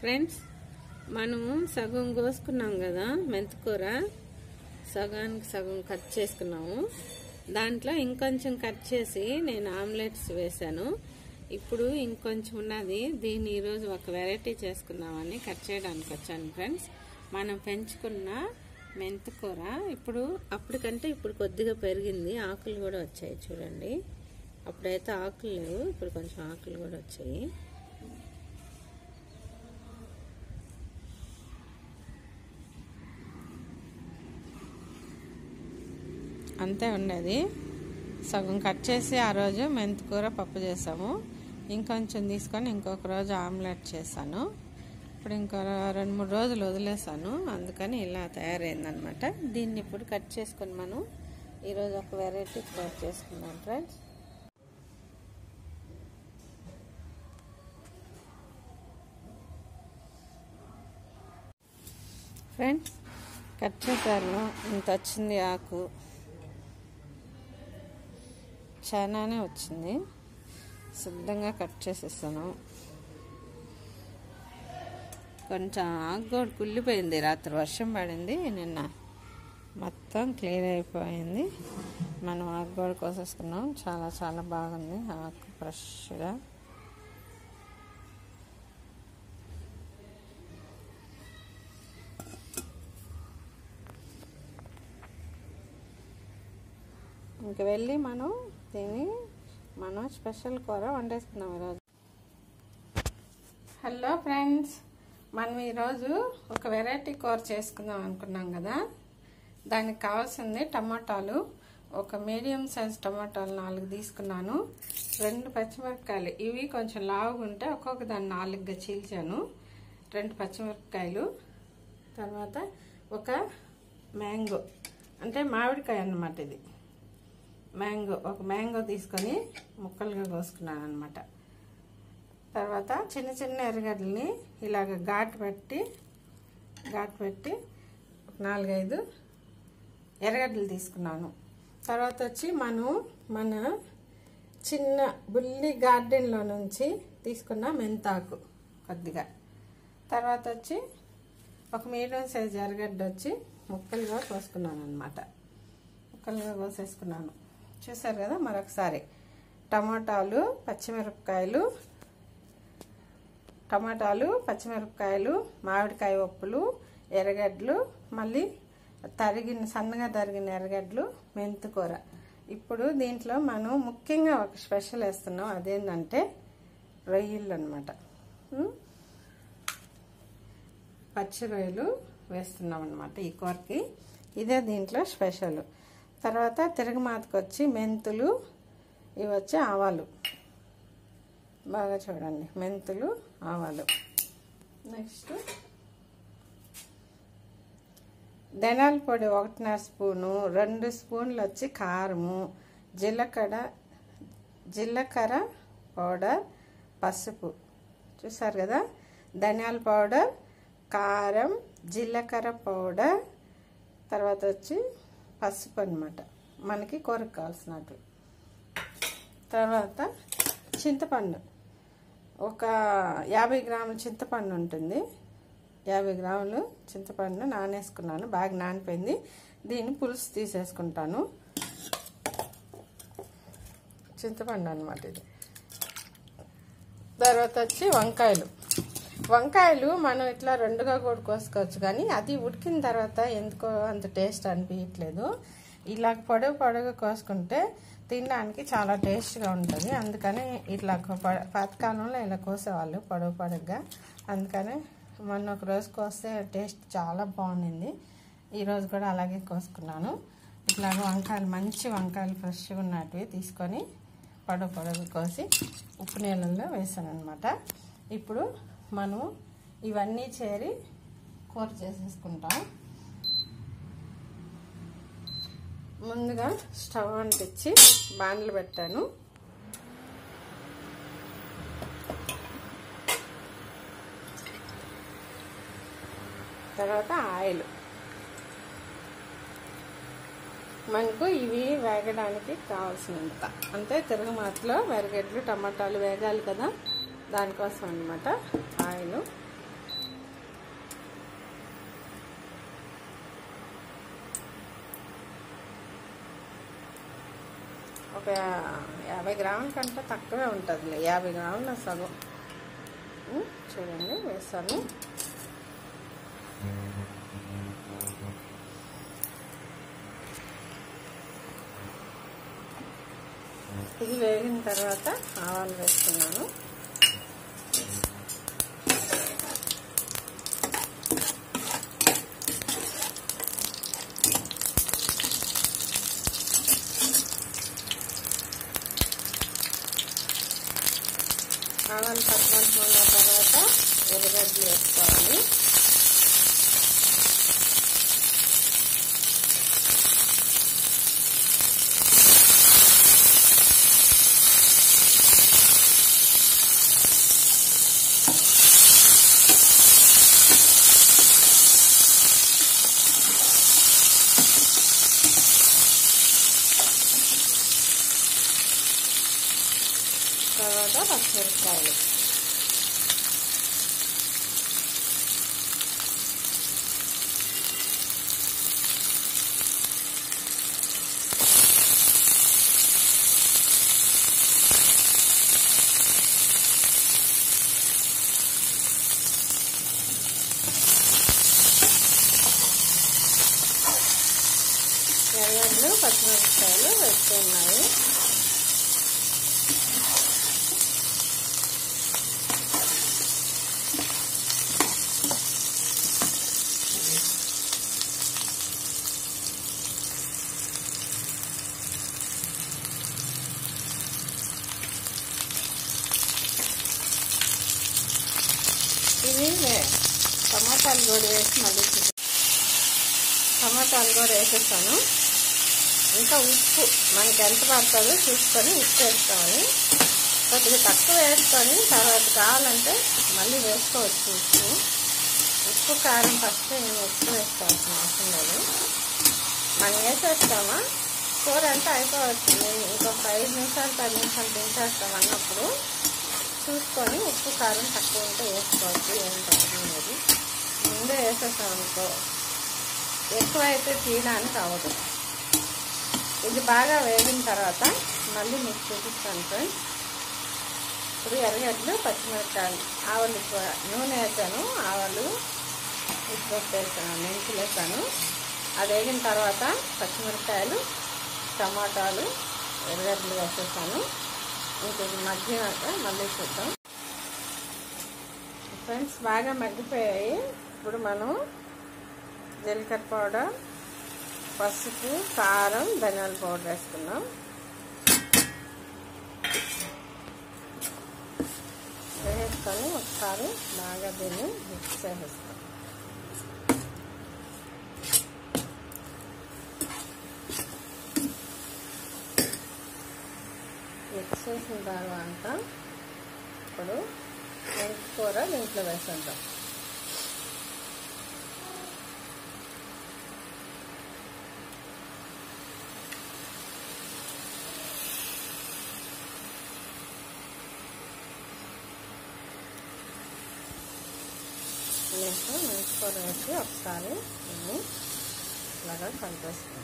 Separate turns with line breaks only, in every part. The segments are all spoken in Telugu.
ఫ్రెండ్స్ మనము సగం కోసుకున్నాం కదా మెంతికూర సగానికి సగం కట్ చేసుకున్నాము దాంట్లో ఇంకొంచెం కట్ చేసి నేను ఆమ్లెట్స్ వేశాను ఇప్పుడు ఇంకొంచెం ఉన్నది దీన్ని ఈరోజు ఒక వెరైటీ చేసుకుందామని కట్ చేయడానికి వచ్చాను ఫ్రెండ్స్ మనం పెంచుకున్న మెంతికూర ఇప్పుడు అప్పటికంటే ఇప్పుడు కొద్దిగా పెరిగింది ఆకులు కూడా వచ్చాయి చూడండి అప్పుడైతే ఆకులు లేవు ఇప్పుడు కొంచెం ఆకులు కూడా వచ్చాయి అంతే ఉండేది సగం కట్ చేసి ఆ రోజు మెంతికూర పప్పు చేసాము ఇంకొంచెం తీసుకొని ఇంకొక రోజు ఆమ్లెట్ చేశాను ఇప్పుడు ఇంకో రెండు మూడు రోజులు వదిలేసాను అందుకని ఇలా తయారైందనమాట దీన్ని ఇప్పుడు కట్ చేసుకొని మనం ఈరోజు ఒక వెరైటీ తయారు చేసుకున్నాం ఫ్రెండ్స్ ఫ్రెండ్స్ కట్ చేశాను ఇంత వచ్చింది ఆకు చాలానే వచ్చింది శుద్ధంగా కట్ చేసేసాను కొంచెం ఆకు కూడా కుళ్ళిపోయింది రాత్రి వర్షం పడింది నిన్న మొత్తం క్లియర్ అయిపోయింది మనం ఆకు కూడా కోసేసుకున్నాం చాలా చాలా బాగుంది ఆకు ఫ్రెష్గా ఇంక వెళ్ళి మనం దీన్ని మనం స్పెషల్ కూర వండేసుకున్నాం ఈరోజు హలో ఫ్రెండ్స్ మనం ఈరోజు ఒక వెరైటీ కూర చేసుకుందాం అనుకున్నాం కదా దానికి కావాల్సింది టమాటాలు ఒక మీడియం సైజ్ టమాటాలు నాలుగు తీసుకున్నాను రెండు పచ్చిమిరపకాయలు ఇవి కొంచెం లావుగా ఉంటే ఒక్కొక్క దాన్ని నాలుగుగా చీల్చాను రెండు పచ్చిమిరపకాయలు తర్వాత ఒక మ్యాంగో అంటే మామిడికాయ అన్నమాట ఇది మ్యాంగో ఒక మ్యాంగో తీసుకొని ముక్కలుగా కోసుకున్నాను అనమాట తర్వాత చిన్న చిన్న ఎర్రగడ్డల్ని ఇలాగ ఘాటు పెట్టి ఘాటు పెట్టి ఒక నాలుగైదు ఎర్రగడ్డలు తీసుకున్నాను తర్వాత వచ్చి మనం మన చిన్న బుల్లి గార్డెన్లో నుంచి తీసుకున్న మెంతాకు కొద్దిగా తర్వాత వచ్చి ఒక మీడియం సైజ్ ఎర్రగడ్డ వచ్చి ముక్కలుగా కోసుకున్నాను అనమాట ముక్కలుగా కోసేసుకున్నాను చూసారు కదా మరొకసారి టమాటాలు పచ్చిమిరపకాయలు టమాటాలు పచ్చిమిరపకాయలు మామిడికాయ ఉప్పులు ఎర్రగడ్డలు మళ్ళీ తరిగిన సన్నగా తరిగిన ఎర్రగడ్డలు మెంతికూర ఇప్పుడు దీంట్లో మనం ముఖ్యంగా ఒక స్పెషల్ వేస్తున్నాం అదేంటంటే రొయ్యలు అనమాట పచ్చి రొయ్యలు వేస్తున్నాం అనమాట ఈ కూరకి ఇదే దీంట్లో స్పెషల్ తర్వాత తిరగమాతకు వచ్చి మెంతులు ఇవి వచ్చి ఆవాలు బాగా చూడండి మెంతులు ఆవాలు నెక్స్ట్ ధనాల పొడి ఒకటిన్నర స్పూను రెండు స్పూన్లు వచ్చి కారము జీలకర్ర జీలకర్ర పౌడర్ పసుపు చూసారు కదా ధనియాల పౌడర్ కారం జీలకర్ర పౌడర్ తర్వాత వచ్చి పసుపు అనమాట మనకి కూరకు కావాల్సినట్టు తర్వాత చింతపండు ఒక యాభై గ్రాముల చింతపండు ఉంటుంది యాభై గ్రాములు చింతపండు నానేసుకున్నాను బాగా నానిపోయింది దీన్ని పులుసు తీసేసుకుంటాను చింతపండు అనమాట ఇది తర్వాత వచ్చి వంకాయలు వంకాయలు మనం ఇట్లా రెండుగా కూడా కోసుకోవచ్చు కానీ అది ఉడికిన తర్వాత ఎందుకో అంత టేస్ట్ అనిపించట్లేదు ఇలా పొడవు పొడవుగా కోసుకుంటే తినడానికి చాలా టేస్ట్గా ఉంటుంది అందుకని ఇట్లా పాతకాలంలో ఇలా కోసేవాళ్ళు పొడవు పొడవుగా అందుకని మొన్న ఒక రోజు కోస్తే టేస్ట్ చాలా బాగుంది ఈరోజు కూడా అలాగే కోసుకున్నాను ఇట్లాగ వంకాయలు మంచి వంకాయలు ఫ్రెష్గా ఉన్నటివి తీసుకొని పొడవు పొడవు కోసి ఉప్పు నీళ్ళల్లో వేసాను అనమాట ఇప్పుడు మనం ఇవన్నీ చేరి కూర చేసేసుకుంటాం ముందుగా స్టవ్ అంటించి బాండ్లు పెట్టాను తర్వాత ఆయిల్ మనకు ఇవి వేగడానికి కావాల్సినంత అంటే తిరగమాతలో వెరగడ్లు టమాటాలు వేగాలి కదా దానికోసం అనమాట ఆయిల్ ఒక యాభై గ్రాముల కంటే తక్కువే ఉంటుంది యాభై గ్రాముల సగం ఉమ్, చూడండి వేసాను ఇది వేగిన తర్వాత ఆవాలు వేస్తున్నాను ఆవాలు పచ్చిమిరపకాయల తర్వాత ఎర్రగడ్డలు వేసుకోవాలి తర్వాత పచ్చిమిరపకాయలు ఎర్రగడ్డలు పచ్చిమిరపకాయలు వేస్తున్నాయి ఇవి వే- టమాటాలు కూడా వేసి మళ్ళీ చూపి- టమాటాలు కూడా వేసేస్తాను ఇంకా ఉప్పు మనకి ఎంత పడుతుందో చూసుకొని ఉప్పు వేసుకోవాలి కొద్దిగా తక్కువ వేసుకొని తర్వాత కావాలంటే మళ్ళీ వేసుకోవచ్చు ఉప్పు ఉప్పు కారం ఫస్ట్ నేను ఉప్పు వేసుకోవాల్సిన అవసరం లేదు మనం వేసేస్తామా కూర అంతా అయిపోవచ్చు ఇంకొక ఐదు నిమిషాలు పది నిమిషాలు తింటేస్తాం అన్నప్పుడు చూసుకొని ఉప్పు కారం తక్కువ ఉంటే వేసుకోవచ్చు ఏం ప్రాబ్లం లేదు ముందే వేసేసాం అనుకో ఎక్కువ అయితే తీయడానికి అవ్వదు ఇది బాగా వేగిన తర్వాత మళ్ళీ మీకు చూపిస్తాను ఫ్రెండ్స్ ఇప్పుడు ఎర్రగడ్డలు పచ్చిమిరపకాయలు ఆవలు కూడా నూనె వేసాను ఆవాలు ఉప్పు వేసాను మెంతులు వేసాను అది వేగిన తర్వాత పచ్చిమిరపకాయలు టమాటాలు ఎర్రగడ్డలు వేసేసాను ఇంకొక మగ్గినాక మళ్ళీ చూద్దాం ఫ్రెండ్స్ బాగా మగ్గిపోయాయి ఇప్పుడు మనం జీలకర్ర పౌడర్ పసుపు కారం ధనియాల పౌడర్ వేసుకున్నాం వేసుకొని ఒకసారి బాగా దీన్ని మిక్స్ చేసేస్తాం మిక్స్ చేసిన తర్వాత ఇప్పుడు మెంతి కూర దీంట్లో వేసేద్దాం నెక్స్ట్ మెంతి కూర వేసి ఒకసారి దీన్ని ఇలాగా కలిపేస్తాం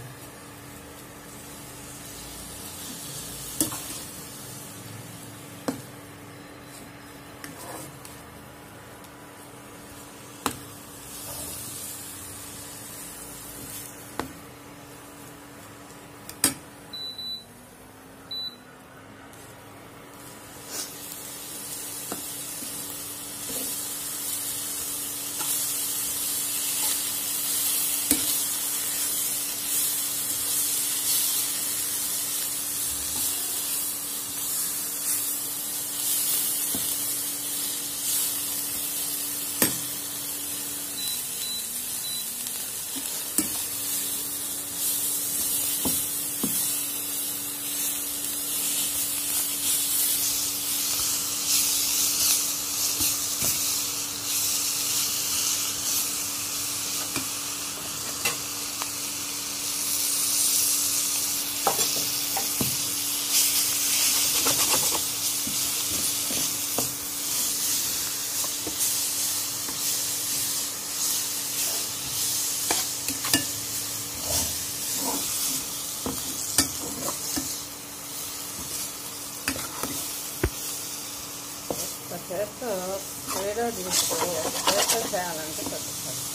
సో వీడియో తీసుకొని వేస్ట్ చేయాలంటే కొంచెం కష్టం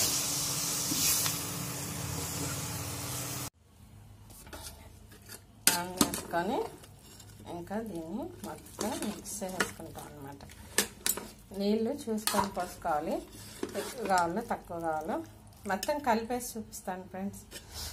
ఆన్ చేసుకొని ఇంకా దీన్ని మొత్తం మిక్స్ చేసుకుంటాం అనమాట నీళ్ళు చూసుకొని పోసుకోవాలి ఎక్కువ కావాలో తక్కువ కావాలో మొత్తం కలిపేసి చూపిస్తాను ఫ్రెండ్స్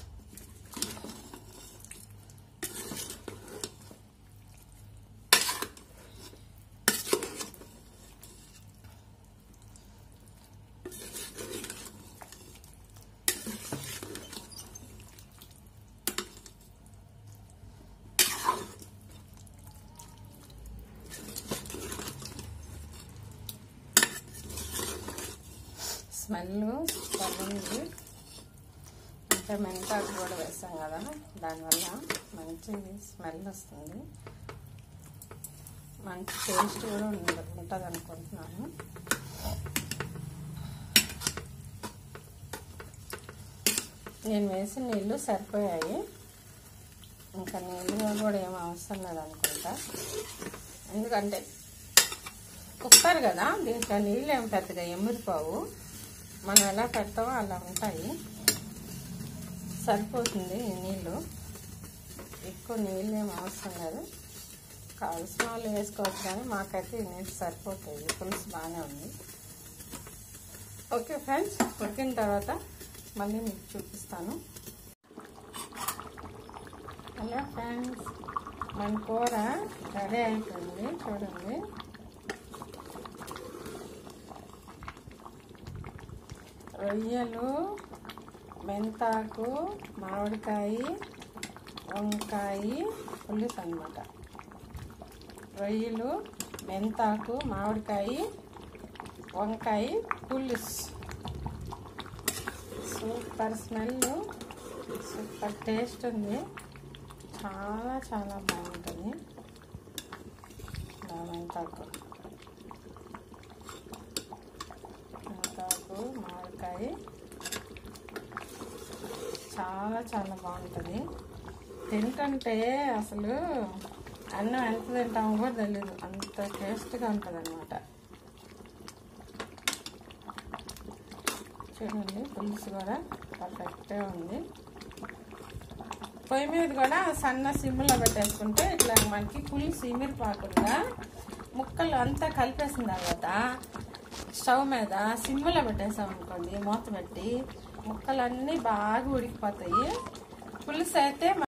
స్మెల్ బాగుంది అంటే మెంతాకు కూడా వేసాం కదా దానివల్ల మంచి స్మెల్ వస్తుంది మంచి టేస్ట్ కూడా ఉంటుంది అనుకుంటున్నాను నేను వేసిన నీళ్ళు సరిపోయాయి ఇంకా నీళ్ళు కూడా ఏం అవసరం లేదనుకుంటా ఎందుకంటే కుక్కర్ కదా దీంట్లో నీళ్ళు ఏం పెద్దగా ఎమ్మిరిపోవు మనం ఎలా పెడతామో అలా ఉంటాయి సరిపోతుంది ఈ నీళ్ళు ఎక్కువ నీళ్ళు ఏం అవసరం లేదు కావాల్సిన వాళ్ళు వేసుకోవచ్చు కానీ మాకైతే ఈ నీళ్ళు సరిపోతాయి పులుసు బాగానే ఉంది ఓకే ఫ్రెండ్స్ ఉడికిన తర్వాత మళ్ళీ మీకు చూపిస్తాను హలో ఫ్రెండ్స్ మన కూర రెడీ అయిపోయింది చూడండి రొయ్యలు మెంతాకు మామిడికాయ వంకాయ పులుసు అనమాట రొయ్యలు మెంతాకు మామిడికాయ వంకాయ పులుసు సూపర్ స్మెల్ సూపర్ టేస్ట్ ఉంది చాలా చాలా బాగుంటుంది మెంతాకు మెంతాకు మామిడికాయ చాలా చాలా బాగుంటుంది తింటుంటే అసలు అన్నం ఎంత తింటామో కూడా తెలియదు అంత టేస్ట్గా ఉంటుంది అనమాట చూడండి పులుసు కూడా పర్ఫెక్ట్గా ఉంది పొయ్యి మీద కూడా సన్న సిమ్లో పెట్టేసుకుంటే ఇట్లా మనకి పులుసు ఇమిరిపోకుండా ముక్కలు అంతా కలిపేసిన తర్వాత స్టవ్ మీద సిమ్లో పెట్టేసాం అనుకోండి మూత పెట్టి ముక్కలన్నీ బాగా ఉడికిపోతాయి పులుసు అయితే